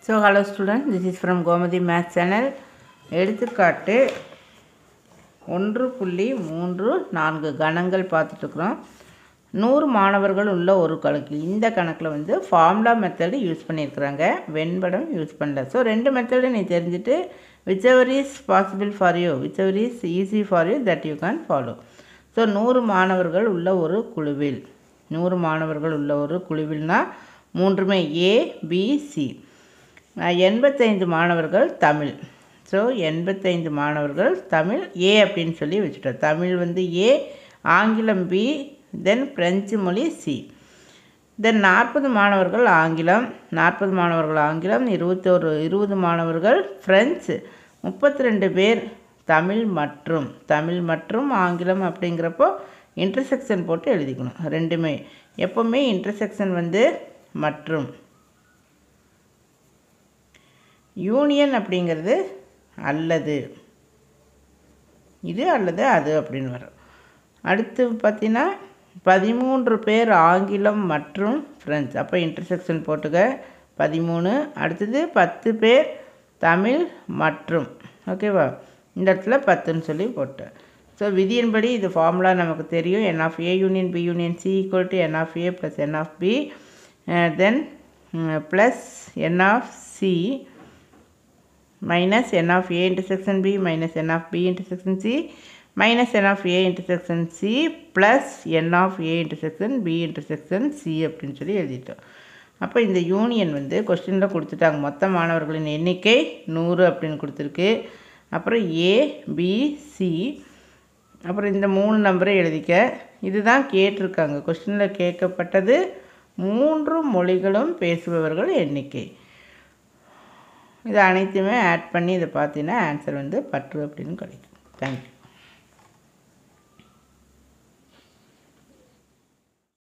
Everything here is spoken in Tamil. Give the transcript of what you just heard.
so hello student this is from Gomathi maths channel எடுத்துக்காட்டு ஒன்று புள்ளி மூன்று நான்கு கணங்கள் பார்த்துட்ருக்குறோம் நூறு மாணவர்கள் உள்ள ஒரு கணக்கு இந்த கணக்கில் வந்து ஃபார்முலா மெத்தடு யூஸ் பண்ணியிருக்கிறாங்க வெண்படம் யூஸ் பண்ணல ஸோ ரெண்டு மெத்தடு நீ தெரிஞ்சுட்டு whichever is possible for you whichever is easy for you that you can follow so நூறு மாணவர்கள் உள்ள ஒரு குழுவில் நூறு மாணவர்கள் உள்ள ஒரு குழுவில்னா மூன்றுமே ஏ பி சி எண்பத்தைந்து மாணவர்கள் தமிழ் ஸோ எண்பத்தைந்து மாணவர்கள் தமிழ் ஏ அப்படின்னு சொல்லி வச்சுட்டோம் தமிழ் வந்து ஏ ஆங்கிலம் பி தென் பிரெஞ்சு மொழி சி தென் நாற்பது மாணவர்கள் ஆங்கிலம் நாற்பது மாணவர்கள் ஆங்கிலம் இருபத்தோரு இருபது மாணவர்கள் ஃப்ரெஞ்சு முப்பத்தி ரெண்டு பேர் தமிழ் மற்றும் தமிழ் மற்றும் ஆங்கிலம் அப்படிங்கிறப்போ இன்டர்செக்ஷன் போட்டு எழுதிக்கணும் ரெண்டுமே எப்போவுமே இன்டர்செக்ஷன் வந்து மற்றும் யூனியன் அப்படிங்கிறது அல்லது இது அல்லது அது அப்படின்னு வரும் அடுத்து பார்த்தீங்கன்னா பதிமூன்று பேர் ஆங்கிலம் மற்றும் ஃப்ரெண்ட்ஸ் அப்போ இன்டர்செக்ஷன் போட்டுக்க பதிமூணு அடுத்தது பத்து பேர் தமிழ் மற்றும் ஓகேவா இந்த இடத்துல பத்துன்னு சொல்லி போட்டேன் ஸோ விதியின்படி இது ஃபார்முலா நமக்கு தெரியும் n of A union B union C equal to n of A plus n of B then plus n of C minus n of a intersection b minus n of b intersection c minus n of a intersection c plus n of a intersection b intersection c அப்படின்னு சொல்லி எழுதிட்டோம் அப்போ இந்த யூனியன் வந்து கொஸ்டினில் கொடுத்துட்டாங்க மொத்த மாணவர்களின் எண்ணிக்கை நூறு அப்படின்னு கொடுத்துருக்கு அப்புறம் ஏ பி சி அப்புறம் இந்த மூணு நம்பரை எழுதிக்க இதுதான் கேட்டிருக்காங்க கொஸ்டினில் கேட்கப்பட்டது மூன்று மொழிகளும் பேசுபவர்கள் எண்ணிக்கை இது அனைத்துமே ஆட் பண்ணி இதை பார்த்தீங்கன்னா ஆன்சர் வந்து பற்று அப்படின்னு கிடைக்கும் தேங்க்யூ